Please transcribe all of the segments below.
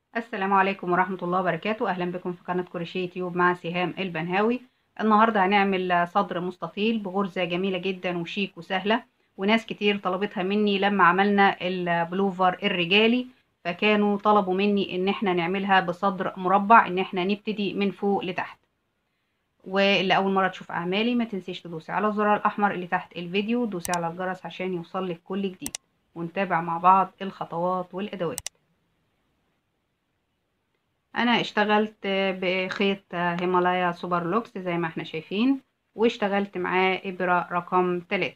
السلام عليكم ورحمة الله وبركاته أهلا بكم في قناة كروشيه تيوب مع سهام البنهاوي النهاردة هنعمل صدر مستطيل بغرزة جميلة جدا وشيك وسهلة وناس كتير طلبتها مني لما عملنا البلوفر الرجالي فكانوا طلبوا مني ان احنا نعملها بصدر مربع ان احنا نبتدي من فوق لتحت واللي اول مرة تشوف اعمالي ما تنسيش تدوسي على الزرار الاحمر اللي تحت الفيديو دوسي على الجرس عشان يوصلك كل جديد ونتابع مع بعض الخطوات والادوات انا اشتغلت بخيط هيمالايا سوبر لوكس زي ما احنا شايفين واشتغلت معاه ابرة رقم 3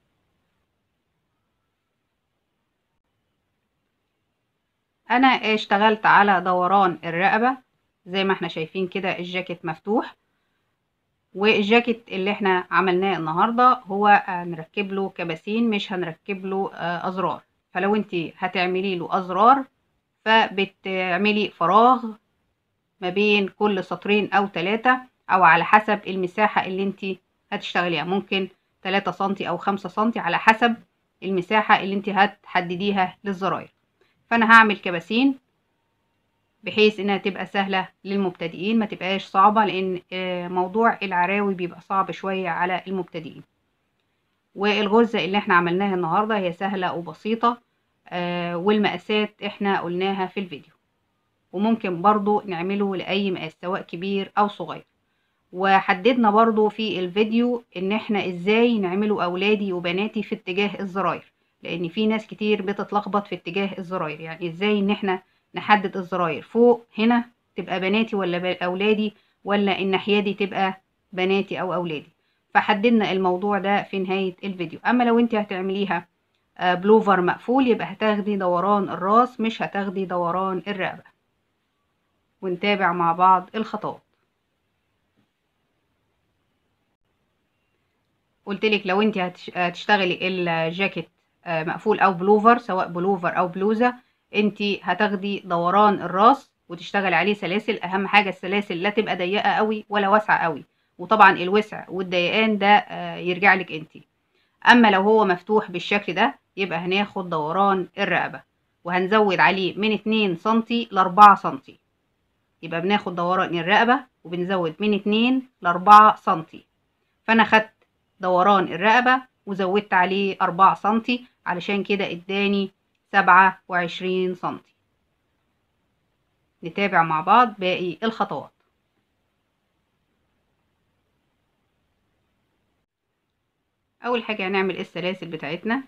انا اشتغلت على دوران الرقبة زي ما احنا شايفين كده الجاكيت مفتوح والجاكيت اللي احنا عملناه النهاردة هو هنركب له كباسين مش هنركب له ازرار فلو انت هتعملي له ازرار فبتعملي فراغ ما بين كل سطرين او ثلاثة او على حسب المساحة اللي انت هتشتغليها ممكن 3 سنتي او 5 سنتي على حسب المساحة اللي انت هتحدديها للزراير فانا هعمل كباسين بحيث انها تبقى سهلة للمبتدئين ما تبقاش صعبة لان موضوع العراوي بيبقى صعب شوية على المبتدئين والغرزة اللي احنا عملناها النهاردة هي سهلة وبسيطة والمقاسات احنا قلناها في الفيديو وممكن برضو نعمله لأي مقاس سواء كبير أو صغير وحددنا برضو في الفيديو ان احنا ازاي نعمله اولادي وبناتي في اتجاه الزراير لان في ناس كتير بتتلخبط في اتجاه الزراير يعني ازاي ان احنا نحدد الزراير فوق هنا تبقى بناتي ولا اولادي ولا الناحيه دي تبقى بناتي او اولادي فحددنا الموضوع ده في نهايه الفيديو اما لو انت هتعمليها بلوفر مقفول يبقى هتاخدي دوران الراس مش هتاخدي دوران الرقبه ونتابع مع بعض الخطوات قلتلك لو انت هتشتغلي الجاكيت مقفول او بلوفر سواء بلوفر او بلوزة انت هتاخدي دوران الراس وتشتغلي عليه سلاسل اهم حاجة السلاسل لا تبقى ضيقة قوي ولا واسعة قوي وطبعا الوسع والضيقان ده يرجع لك انت اما لو هو مفتوح بالشكل ده يبقى هناخد دوران الرقبة وهنزود عليه من 2 سنتي ل 4 سنتي يبقى بناخد دوران الرقبة وبنزود من 2 ل 4 سنتي فانا خدت دوران الرقبة وزودت عليه 4 سنتي علشان كده اداني 27 سنتي نتابع مع بعض باقي الخطوات اول حاجة هنعمل السلاسل بتاعتنا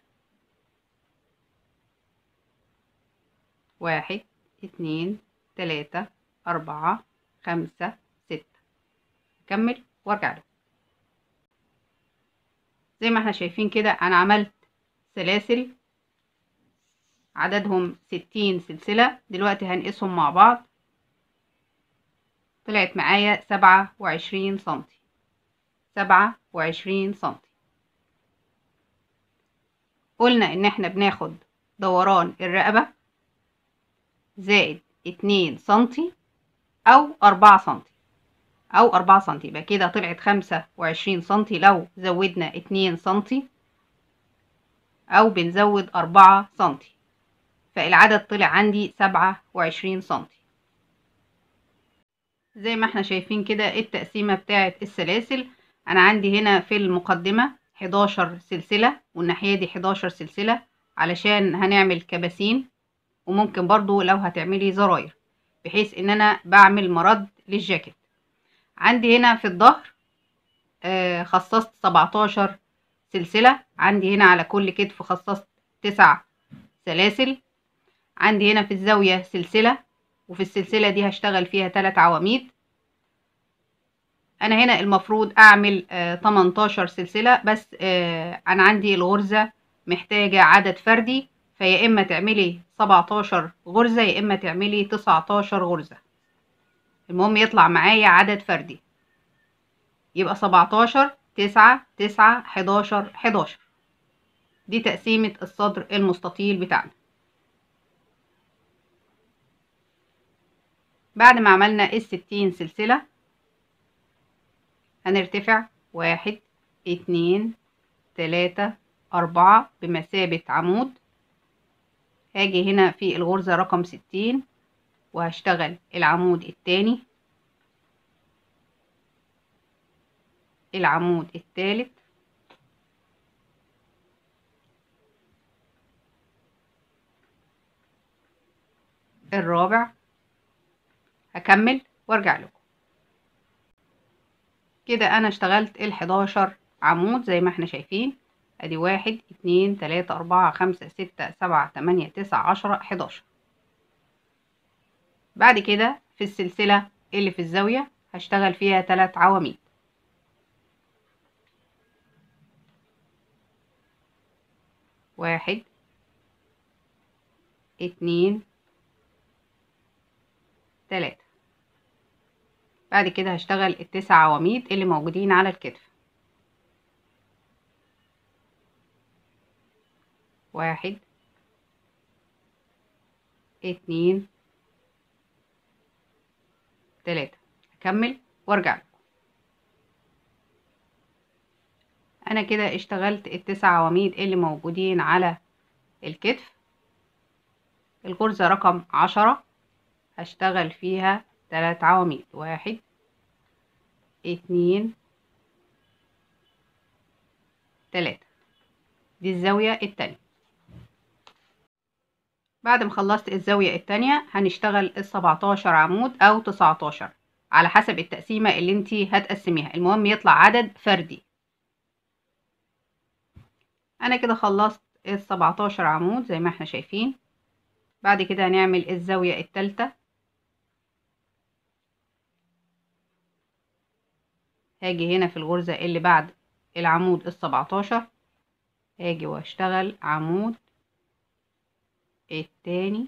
واحد اتنين تلاتة أربعة خمسة ستة أكمل وارجع له زي ما احنا شايفين كده أنا عملت سلاسل عددهم ستين سلسلة دلوقتي هنقسهم مع بعض طلعت معايا سبعة وعشرين سنتي سبعة وعشرين سنتي قلنا ان احنا بناخد دوران الرقبة زائد اتنين سنتي او اربعة سنتي او اربعة سنتي يبقى كده طلعت خمسة وعشرين سنتي لو زودنا اتنين سنتي او بنزود اربعة سنتي فالعدد طلع عندي سبعة وعشرين سنتي زي ما احنا شايفين كده التقسيمة بتاعة السلاسل انا عندي هنا في المقدمة 11 سلسلة والناحية دي 11 سلسلة علشان هنعمل كباسين وممكن برضو لو هتعملي زراير بحيث ان انا بعمل مرد للجاكيت عندي هنا في الظهر آه خصصت 17 سلسلة عندي هنا على كل كتف خصصت تسع سلاسل عندي هنا في الزاوية سلسلة وفي السلسلة دي هشتغل فيها تلات عواميد انا هنا المفروض اعمل آه 18 سلسلة بس آه انا عندي الغرزة محتاجة عدد فردي فيا اما تعملي 17 غرزة يا اما تعملي 19 غرزة المهم يطلع معايا عدد فردي يبقى 17 9 9 11 11 دي تقسيمة الصدر المستطيل بتاعنا بعد ما عملنا الستين سلسلة هنرتفع واحد اتنين تلاتة أربعة بمثابة عمود هاجي هنا في الغرزة رقم ستين وهشتغل العمود التاني العمود التالت الرابع هكمل وارجع لكم كده انا اشتغلت الحداشر عمود زي ما احنا شايفين ادي واحد اتنين تلاتة اربعة خمسة ستة سبعة تمانية تسعة عشرة حداشر بعد كده في السلسلة اللي في الزاوية هشتغل فيها تلات عواميد واحد اتنين تلاتة بعد كده هشتغل التسع عواميد اللي موجودين على الكتف واحد اتنين تلاتة اكمل وارجع لكم انا كده اشتغلت التسع عواميد اللي موجودين على الكتف الغرزة رقم عشرة هشتغل فيها تلات عواميد واحد اتنين تلاتة دي الزاوية التانية بعد ما خلصت الزاوية التانية هنشتغل السبعتاشر عمود او تسعتاشر على حسب التقسيمة اللي انتي هتقسميها المهم يطلع عدد فردي انا كده خلصت السبعتاشر عمود زي ما احنا شايفين بعد كده هنعمل الزاوية التالتة هاجي هنا في الغرزة اللي بعد العمود السبعتاشر هاجي واشتغل عمود التاني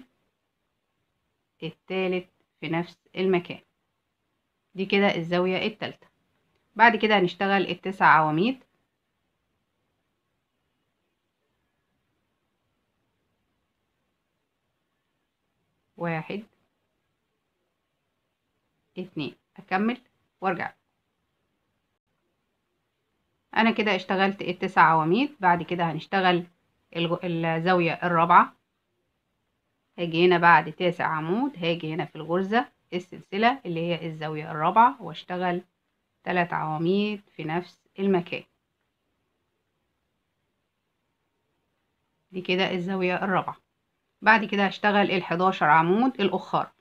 التالت في نفس المكان دي كده الزاوية التالتة بعد كده هنشتغل التسع عواميد واحد اتنين اكمل وارجع انا كده اشتغلت التسع عواميد بعد كده هنشتغل الزاوية الرابعة هاجي هنا بعد تاسع عمود هاجي هنا في الغرزة السلسلة اللي هي الزاوية الرابعة واشتغل تلات عواميد في نفس المكان دي كده الزاوية الرابعة بعد كده هشتغل الحداشر عمود الأخر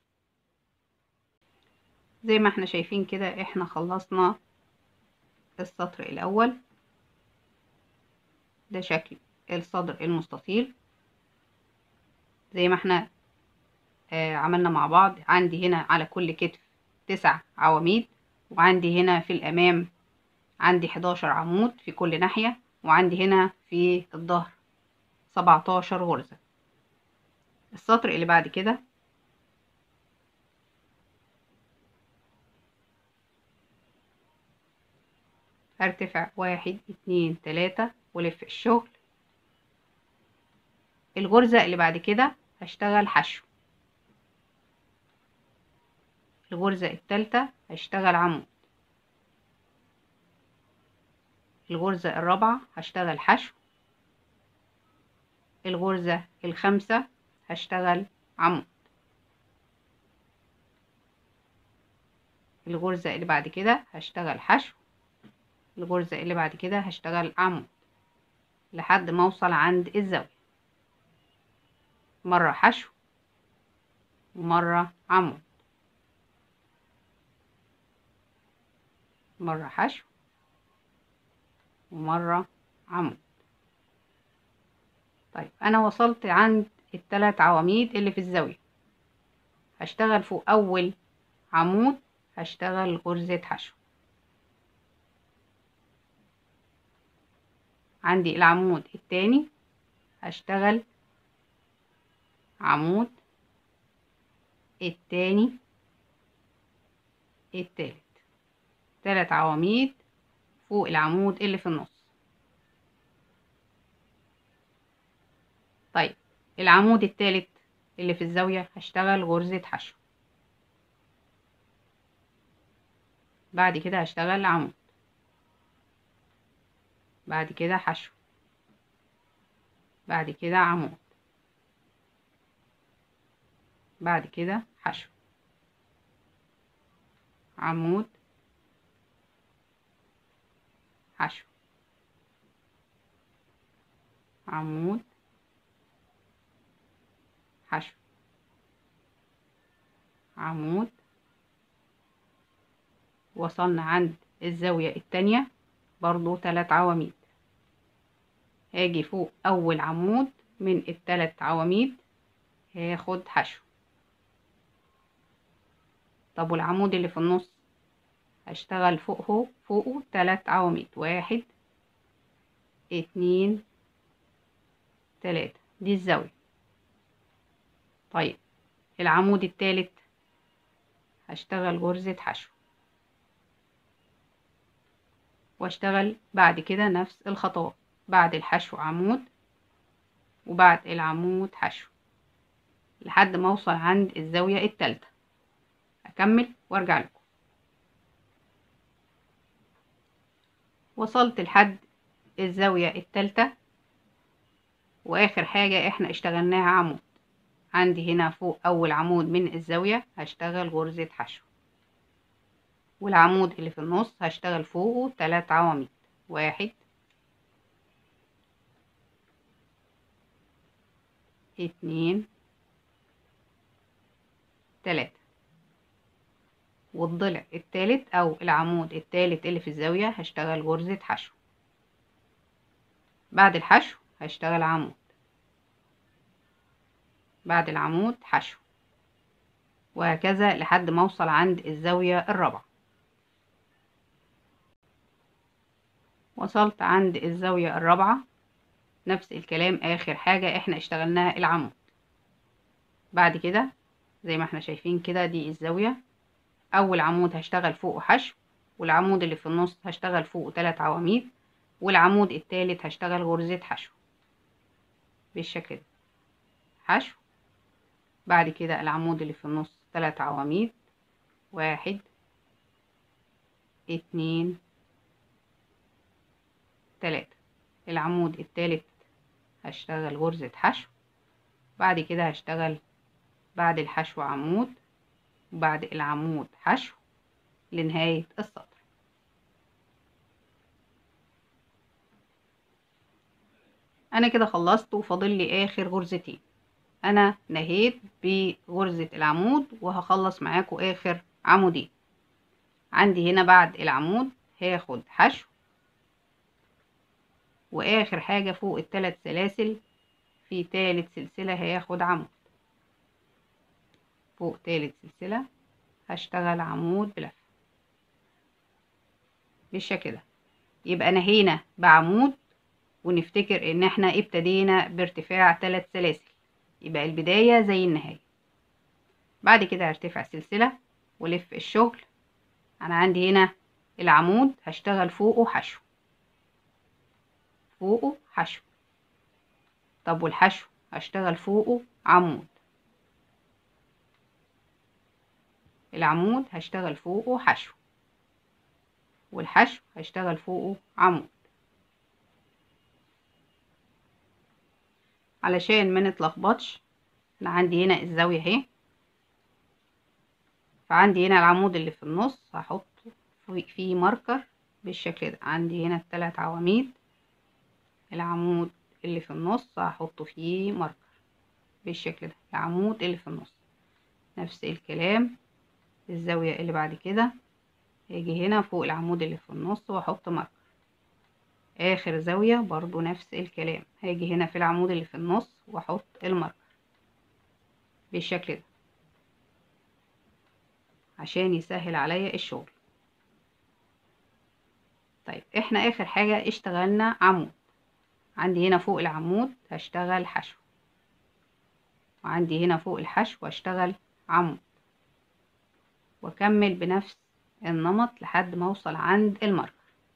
زي ما احنا شايفين كده احنا خلصنا السطر الأول ده شكل الصدر المستطيل زي ما احنا آه عملنا مع بعض عندي هنا على كل كتف تسع عواميد وعندي هنا في الأمام عندي حداشر عمود في كل ناحية وعندي هنا في الظهر سبعتاشر غرزة السطر اللي بعد كده هرتفع واحد اتنين تلاتة ولف الشغل الغرزة اللي بعد كده هشتغل حشو الغرزة التالتة هشتغل عمود الغرزة الرابعة هشتغل حشو الغرزة الخامسة هشتغل عمود الغرزة اللي بعد كده هشتغل حشو الغرزة اللي بعد كده هشتغل عمود لحد ما اوصل عند الزاوية مرة حشو ومرة عمود مرة حشو ومرة عمود طيب انا وصلت عند التلات عواميد اللي في الزاوية هشتغل فوق اول عمود هشتغل غرزة حشو عندي العمود التاني هشتغل عمود التاني التالت تلات عواميد فوق العمود اللي في النص طيب العمود التالت اللي في الزاوية هشتغل غرزة حشو بعد كده هشتغل عمود بعد كده حشو بعد كده عمود بعد كده حشو عمود حشو عمود حشو عمود وصلنا عند الزاوية التانية برضو تلات عواميد هاجي فوق أول عمود من التلات عواميد هاخد حشو طب والعمود اللي في النص هشتغل فوقه فوقه تلات عواميد واحد اتنين تلاتة دي الزاوية طيب العمود التالت هشتغل غرزة حشو واشتغل بعد كده نفس الخطوات بعد الحشو عمود وبعد العمود حشو لحد ما اوصل عند الزاوية التالتة اكمل وارجع لكم وصلت لحد الزاوية التالتة واخر حاجة احنا اشتغلناها عمود عندي هنا فوق اول عمود من الزاوية هشتغل غرزة حشو والعمود اللي في النص هشتغل فوقه تلات عواميد واحد اتنين تلاتة والضلع التالت او العمود التالت اللي في الزاوية هشتغل غرزة حشو بعد الحشو هشتغل عمود بعد العمود حشو وهكذا لحد ما اوصل عند الزاوية الرابعة وصلت عند الزاوية الرابعة نفس الكلام اخر حاجة احنا اشتغلناها العمود بعد كده زي ما احنا شايفين كده دي الزاوية اول عمود هشتغل فوقه حشو والعمود اللي في النص هشتغل فوقه تلات عواميد والعمود التالت هشتغل غرزة حشو بالشكل ده حشو بعد كده العمود اللي في النص تلات عواميد واحد اتنين تلاتة العمود التالت هشتغل غرزة حشو بعد كده هشتغل بعد الحشو عمود وبعد العمود حشو لنهاية السطر انا كده خلصت وفاضل لي اخر غرزتين انا نهيت بغرزة العمود وهخلص معاكم اخر عمودين عندي هنا بعد العمود هاخد حشو واخر حاجة فوق التلات سلاسل في تالت سلسلة هاخد عمود فوق تالت سلسلة هشتغل عمود بلف بالشكل ده يبقى نهينا بعمود ونفتكر ان احنا ابتدينا بارتفاع تلات سلاسل يبقى البداية زي النهاية بعد كده هرتفع سلسلة ولف الشغل انا عندي هنا العمود هشتغل فوقه حشو فوقه حشو طب والحشو هشتغل فوقه عمود العمود هشتغل فوقه حشو والحشو هشتغل فوقه عمود علشان ما نتلخبطش انا عندي هنا الزاوية اهي فعندي هنا العمود اللي في النص هحط فيه ماركر بالشكل ده عندي هنا التلات عواميد العمود اللي في النص هحط فيه ماركر بالشكل ده العمود اللي في النص نفس الكلام الزاوية اللي بعد كده هاجي هنا فوق العمود اللي في النص واحط ماركر اخر زاوية برضو نفس الكلام هاجي هنا في العمود اللي في النص واحط الماركر بالشكل ده عشان يسهل عليا الشغل طيب احنا اخر حاجة اشتغلنا عمود عندي هنا فوق العمود هشتغل حشو وعندي هنا فوق الحشو هشتغل عمود واكمل بنفس النمط لحد ما اوصل عند الماركر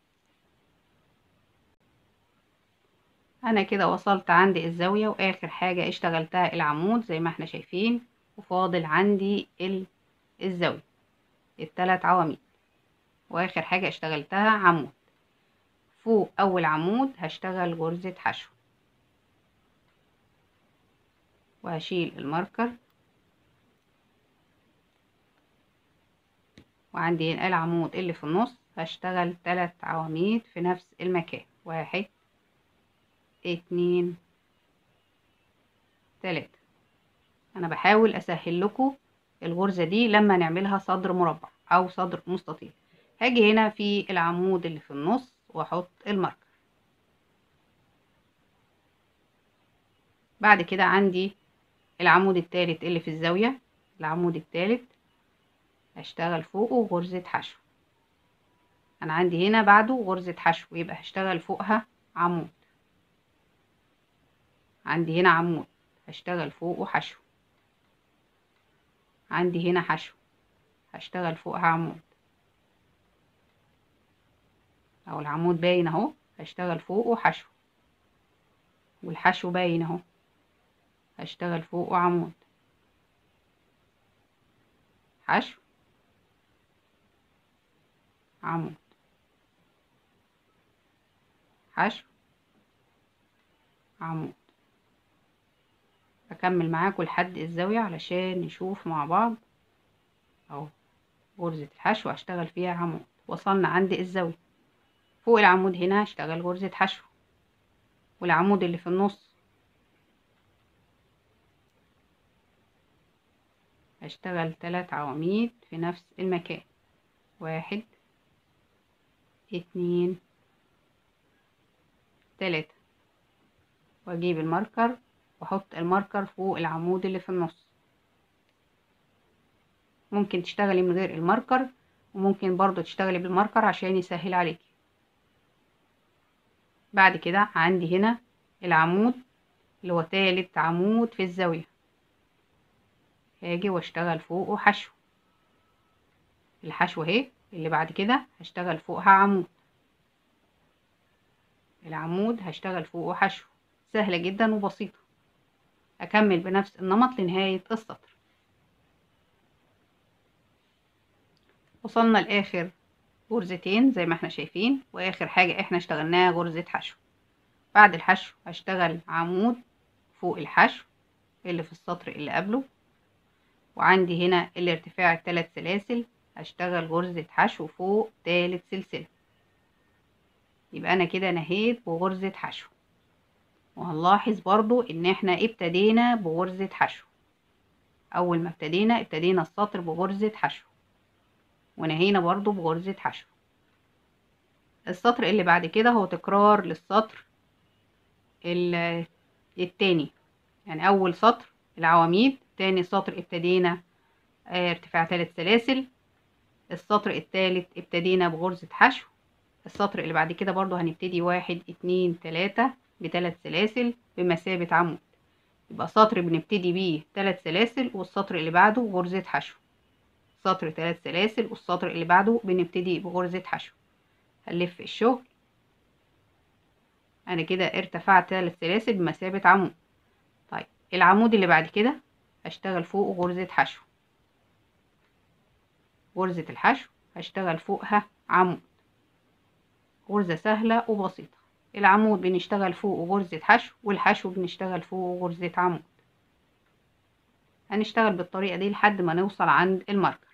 انا كده وصلت عند الزاوية واخر حاجة اشتغلتها العمود زي ما احنا شايفين وفاضل عندي الزاوية التلات عواميد واخر حاجة اشتغلتها عمود فوق اول عمود هشتغل غرزة حشو وهشيل الماركر وعندي هنا العمود اللي في النص هشتغل تلات عواميد في نفس المكان واحد اتنين تلاتة انا بحاول اسهل لكم الغرزة دي لما نعملها صدر مربع او صدر مستطيل هاجي هنا في العمود اللي في النص واحط الماركر بعد كده عندي العمود التالت اللي في الزاوية العمود التالت هشتغل فوقه غرزة حشو انا عندي هنا بعده غرزة حشو يبقى هشتغل فوقها عمود عندي هنا عمود هشتغل فوقه حشو عندي هنا حشو هشتغل فوقها عمود او العمود باين اهو هشتغل فوقه حشو والحشو باين اهو هشتغل فوقه عمود حشو عمود حشو عمود اكمل معاكم لحد الزاوية علشان نشوف مع بعض اهو غرزة الحشو هشتغل فيها عمود وصلنا عند الزاوية فوق العمود هنا هشتغل غرزة حشو والعمود اللي في النص هشتغل تلات عواميد في نفس المكان واحد اتنين تلاتة واجيب الماركر واحط الماركر فوق العمود اللي في النص ممكن تشتغلي من غير الماركر وممكن برضو تشتغلي بالماركر عشان يسهل عليكي بعد كده عندي هنا العمود اللي هو تالت عمود في الزاوية هاجي واشتغل فوقه حشو الحشو اهي اللي بعد كده هشتغل فوقها عمود العمود هشتغل فوقه حشو سهلة جدا وبسيطة أكمل بنفس النمط لنهاية السطر وصلنا لآخر غرزتين زي ما احنا شايفين وآخر حاجة احنا اشتغلناها غرزة حشو بعد الحشو هشتغل عمود فوق الحشو اللي في السطر اللي قبله وعندي هنا الارتفاع التلات سلاسل هشتغل غرزة حشو فوق تالت سلسلة يبقى انا كده نهيت بغرزة حشو وهنلاحظ برضو ان احنا ابتدينا بغرزة حشو اول ما ابتدينا ابتدينا السطر بغرزة حشو ونهينا برضو بغرزة حشو السطر اللي بعد كده هو تكرار للسطر التاني يعني اول سطر العواميد تاني سطر ابتدينا ارتفاع ثلاث سلاسل السطر التالت ابتدينا بغرزة حشو السطر اللي بعد كده برضو هنبتدي واحد اتنين تلاتة بثلاث سلاسل بمثابة عمود يبقى سطر بنبتدي بيه ثلاث سلاسل والسطر اللي بعده غرزة حشو سطر ثلاث سلاسل والسطر اللي بعده بنبتدي بغرزة حشو هنلف الشغل انا كده ارتفعت ثلاث سلاسل بمثابة عمود طيب العمود اللي بعد كده هشتغل فوق غرزة حشو غرزة الحشو هشتغل فوقها عمود غرزة سهلة وبسيطة العمود بنشتغل فوق غرزة حشو والحشو بنشتغل فوق غرزة عمود هنشتغل بالطريقة دي لحد ما نوصل عند الماركر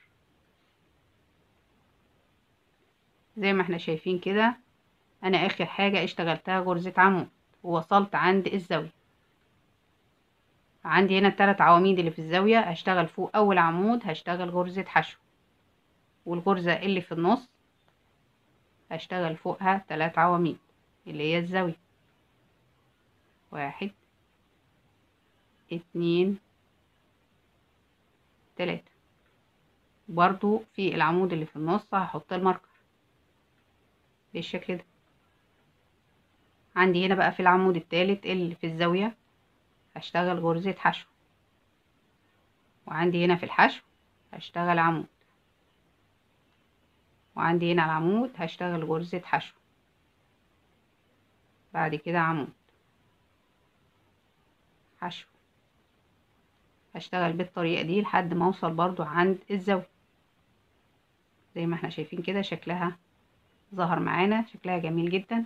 زي ما احنا شايفين كده انا اخر حاجة اشتغلتها غرزة عمود ووصلت عند الزاوية عندي هنا التلات عواميد اللي في الزاوية هشتغل فوق اول عمود هشتغل غرزة حشو والغرزة اللي في النص هشتغل فوقها تلات عواميد اللي هي الزاوية واحد اتنين تلاتة برضو في العمود اللي في النص هحط الماركر بالشكل ده عندي هنا بقى في العمود التالت اللي في الزاوية هشتغل غرزة حشو وعندي هنا في الحشو هشتغل عمود وعندي هنا العمود هشتغل غرزة حشو بعد كده عمود حشو هشتغل بالطريقة دي لحد ما اوصل برضو عند الزاوية زي ما احنا شايفين كده شكلها ظهر معانا شكلها جميل جدا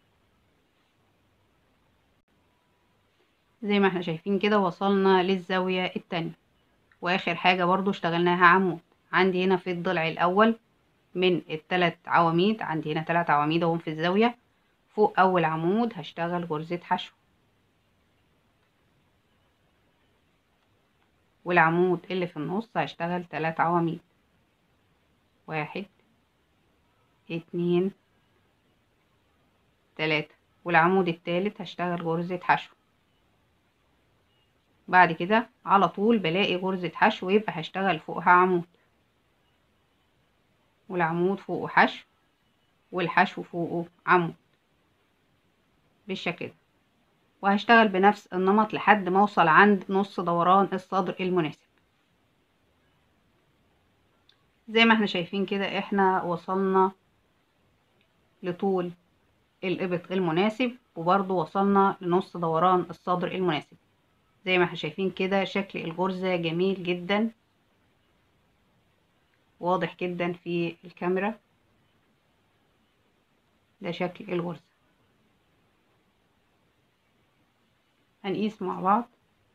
زي ما احنا شايفين كده وصلنا للزاوية التانية واخر حاجة برضو اشتغلناها عمود عندي هنا في الضلع الاول من التلات عواميد عندي هنا تلات عواميد اهم في الزاوية فوق اول عمود هشتغل غرزة حشو والعمود اللي في النص هشتغل تلات عواميد واحد اتنين تلاتة والعمود التالت هشتغل غرزة حشو بعد كده على طول بلاقي غرزة حشو يبقى هشتغل فوقها عمود والعمود فوقه حشو والحشو فوقه عمود بالشكل ده وهشتغل بنفس النمط لحد ما اوصل عند نص دوران الصدر المناسب زي ما احنا شايفين كده احنا وصلنا لطول الإبط المناسب وبرضو وصلنا لنص دوران الصدر المناسب زي ما احنا شايفين كده شكل الغرزة جميل جدا واضح جدا في الكاميرا ده شكل الغرزة هنقيس مع بعض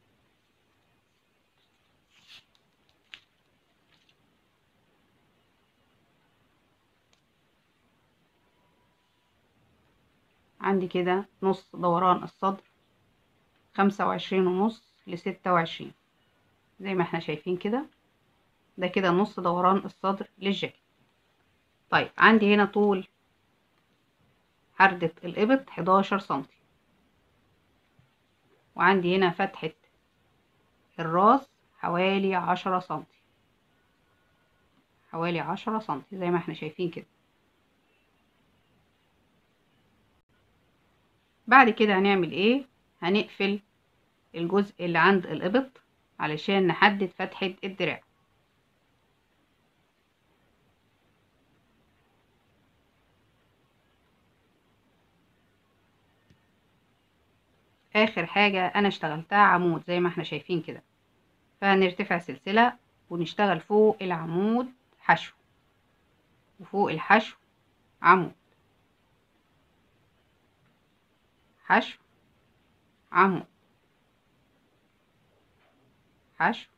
عندي كده نص دوران الصدر خمسة وعشرين ونص لستة وعشرين زي ما احنا شايفين كده ده كده نص دوران الصدر للجاكيت طيب عندي هنا طول حردة الإبط حداشر سنتي وعندي هنا فتحة الراس حوالي عشرة سنتي حوالي عشرة سنتي زي ما احنا شايفين كده بعد كده هنعمل ايه هنقفل الجزء اللي عند الإبط علشان نحدد فتحة الدراع اخر حاجة انا اشتغلتها عمود زي ما احنا شايفين كده فهنرتفع سلسلة ونشتغل فوق العمود حشو وفوق الحشو عمود حشو عمود حشو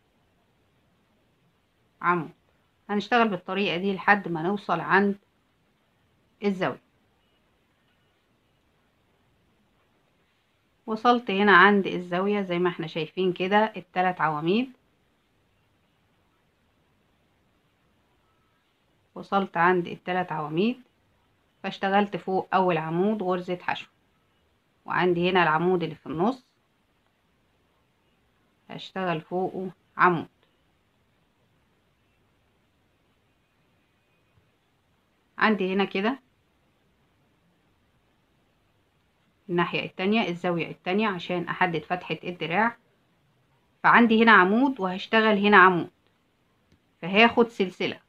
عمود هنشتغل بالطريقة دي لحد ما نوصل عند الزاوية وصلت هنا عند الزاوية زي ما احنا شايفين كده التلات عواميد وصلت عند التلات عواميد فاشتغلت فوق اول عمود غرزة حشو وعندي هنا العمود اللي في النص هشتغل فوقه عمود عندي هنا كده الناحية التانية الزاوية التانية عشان أحدد فتحة الدراع فعندي هنا عمود وهشتغل هنا عمود فهاخد سلسلة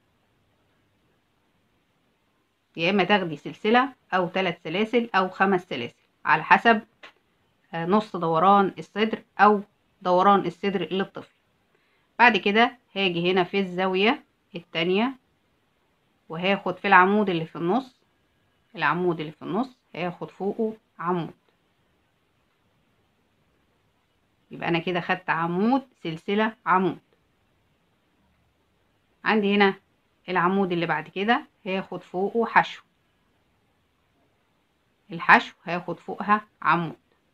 يا إما تاخدي سلسلة أو ثلاث سلاسل أو خمس سلاسل على حسب نص دوران الصدر أو دوران الصدر للطفل بعد كده هاجي هنا في الزاوية التانية وهاخد في العمود اللي في النص العمود اللي في النص هاخد فوقه عمود يبقى انا كده خدت عمود سلسلة عمود عندي هنا العمود اللي بعد كده هاخد فوقه حشو الحشو هاخد فوقها عمود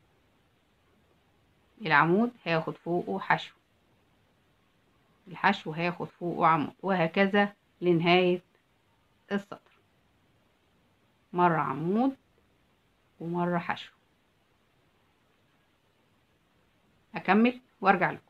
العمود هاخد فوقه حشو الحشو هاخد فوقه عمود وهكذا لنهاية السطر مرة عمود ومرة حشو أكمل وأرجع لكم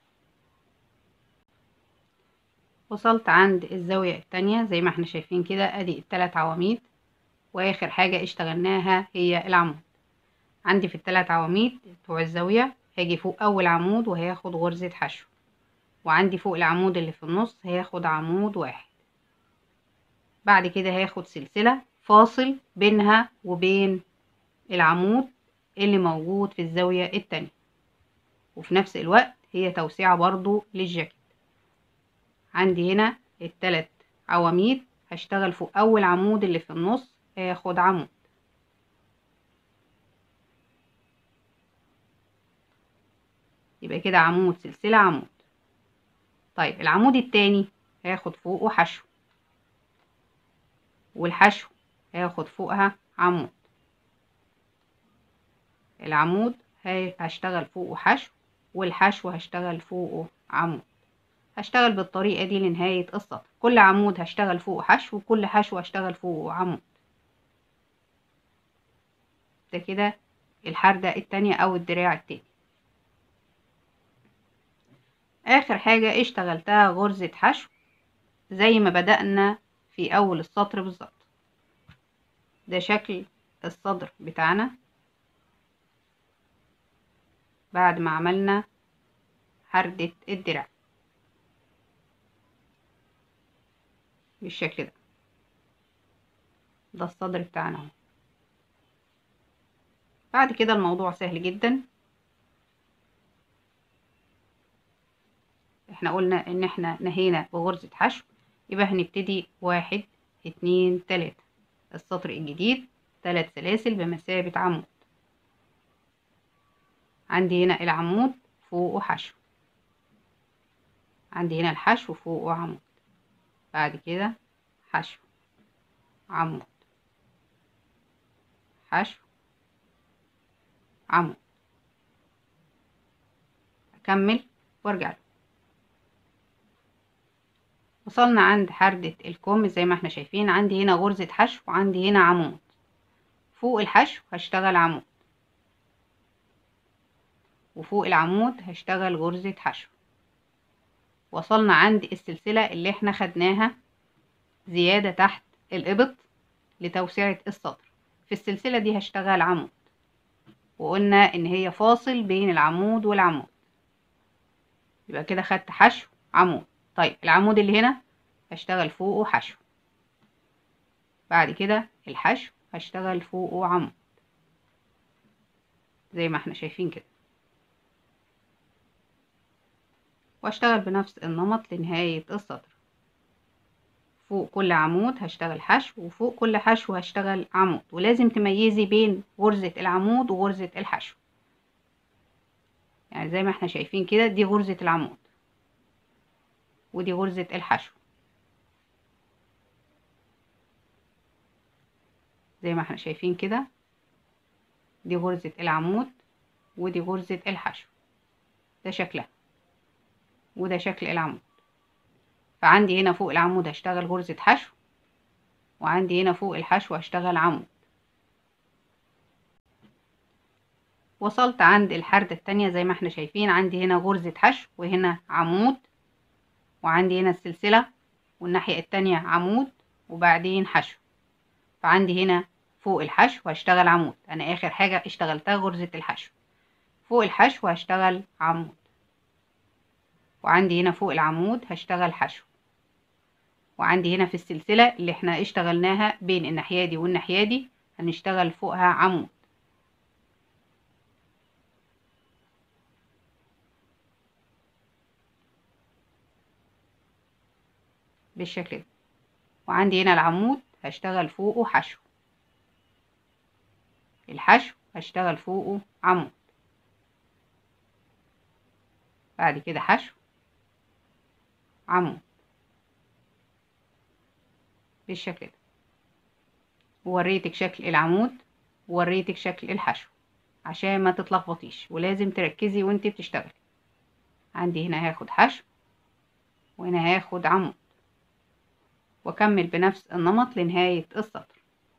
وصلت عند الزاوية التانية زي ما احنا شايفين كده ادي التلات عواميد واخر حاجة اشتغلناها هي العمود عندي في التلات عواميد بتوع الزاوية هاجي فوق اول عمود وهياخد غرزة حشو وعندي فوق العمود اللي في النص هياخد عمود واحد بعد كده هاخد سلسلة فاصل بينها وبين العمود اللي موجود في الزاوية التانية وفي نفس الوقت هي توسيعة برضو للجاكيت عندي هنا التلات عواميد هشتغل فوق اول عمود اللي في النص هاخد عمود يبقى كده عمود سلسلة عمود طيب العمود التاني هاخد فوقه حشو والحشو هاخد فوقها عمود العمود هشتغل فوقه حشو والحشو هشتغل فوقه عمود هشتغل بالطريقة دي لنهاية السطر كل عمود هشتغل فوقه حشو وكل حشو هشتغل فوقه عمود ده كده الحردة التانية او الدراع التاني اخر حاجة اشتغلتها غرزة حشو زي ما بدأنا في اول السطر بالظبط ده شكل الصدر بتاعنا بعد ما عملنا حردة الدراع بالشكل ده ده الصدر بتاعنا اهو بعد كده الموضوع سهل جدا احنا قلنا ان احنا نهينا بغرزة حشو يبقى هنبتدي واحد اتنين تلاتة السطر الجديد تلات سلاسل بمثابة عمود عندي هنا العمود فوقه حشو عندي هنا الحشو فوقه عمود بعد كده حشو عمود حشو عمود اكمل وارجع له وصلنا عند حردة الكم زي ما احنا شايفين عندي هنا غرزة حشو وعندي هنا عمود فوق الحشو هشتغل عمود وفوق العمود هشتغل غرزة حشو وصلنا عند السلسلة اللي احنا خدناها زيادة تحت الإبط لتوسعة السطر في السلسلة دي هشتغل عمود وقلنا ان هي فاصل بين العمود والعمود يبقى كده خدت حشو عمود طيب العمود اللي هنا هشتغل فوقه حشو بعد كده الحشو هشتغل فوقه عمود زي ما احنا شايفين كده واشتغل بنفس النمط لنهاية السطر فوق كل عمود هشتغل حشو وفوق كل حشو هشتغل عمود ولازم تميزي بين غرزة العمود وغرزة الحشو يعني زي ما احنا شايفين كده دي غرزة العمود ودي غرزة الحشو زي ما احنا شايفين كده دي غرزة العمود ودي غرزة الحشو ده شكلها وده شكل العمود فعندي هنا فوق العمود هشتغل غرزة حشو وعندي هنا فوق الحشو هشتغل عمود وصلت عند الحردة التانية زي ما احنا شايفين عندي هنا غرزة حشو وهنا عمود وعندي هنا السلسلة والناحية التانية عمود وبعدين حشو فعندي هنا فوق الحشو هشتغل عمود انا اخر حاجة اشتغلتها غرزة الحشو فوق الحشو هشتغل عمود وعندي هنا فوق العمود هشتغل حشو وعندي هنا في السلسلة اللي احنا اشتغلناها بين الناحية دي والناحية دي هنشتغل فوقها عمود بالشكل ده وعندي هنا العمود هشتغل فوقه حشو الحشو هشتغل فوقه عمود بعد كده حشو عمود بالشكل ده وريتك شكل العمود ووريتك شكل الحشو عشان ما تتلخبطيش ولازم تركزي وانت بتشتغلي عندي هنا هاخد حشو وهنا هاخد عمود واكمل بنفس النمط لنهاية السطر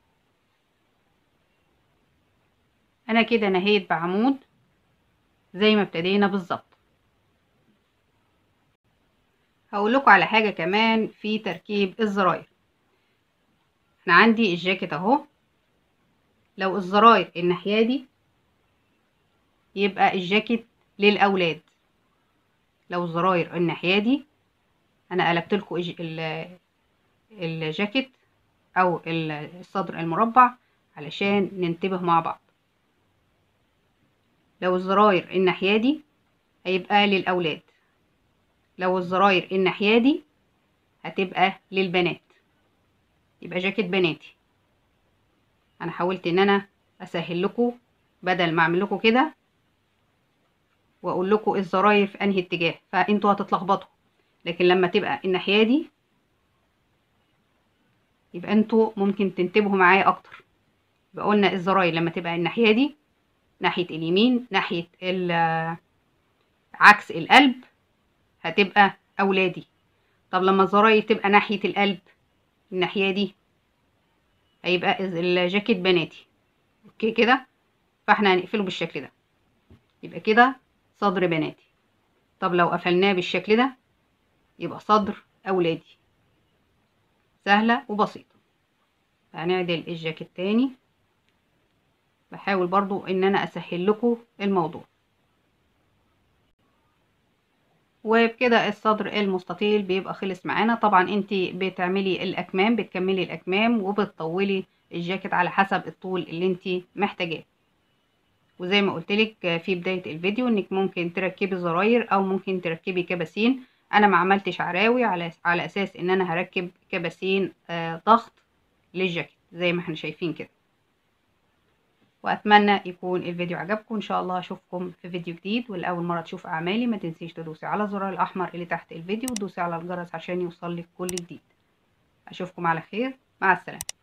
انا كده نهيت بعمود زي ما ابتدينا بالظبط هقول لكم على حاجه كمان في تركيب الزراير انا عندي الجاكيت اهو لو الزراير الناحيه دي يبقى الجاكيت للاولاد لو الزراير الناحيه دي انا قلبت لكم الجاكيت او الصدر المربع علشان ننتبه مع بعض لو الزراير الناحيه دي هيبقى للاولاد لو الزراير الناحيه دي هتبقى للبنات يبقى جاكيت بناتي انا حاولت ان انا اسهل لكم بدل ما اعمل لكم كده واقول لكم الزراير في انهي اتجاه فانتوا هتتلخبطوا لكن لما تبقى الناحيه دي يبقى انتوا ممكن تنتبهوا معايا اكتر يبقى قلنا الزراير لما تبقى الناحيه دي ناحيه اليمين ناحيه عكس القلب هتبقى اولادي طب لما الزراير تبقى ناحيه القلب الناحيه دي هيبقى الجاكيت بناتي اوكي كده فاحنا هنقفله بالشكل ده يبقى كده صدر بناتي طب لو قفلناه بالشكل ده يبقى صدر اولادي سهلة وبسيطة هنعدل الجاكيت تاني بحاول برضو ان انا اسهل لكم الموضوع وبكده الصدر المستطيل بيبقى خلص معانا طبعا انت بتعملي الاكمام بتكملي الاكمام وبتطولي الجاكيت على حسب الطول اللي انت محتاجاه وزي ما قلتلك في بداية الفيديو انك ممكن تركبي زراير او ممكن تركبي كباسين انا ما عملتش عراوي على على اساس ان انا هركب كباسين آه ضغط للجاكيت زي ما احنا شايفين كده واتمنى يكون الفيديو عجبكم ان شاء الله اشوفكم في فيديو جديد والاول مره تشوف اعمالي ما تنسيش تدوسي على الزرار الاحمر اللي تحت الفيديو وتدوسي على الجرس عشان يوصلك كل جديد اشوفكم على خير مع السلامه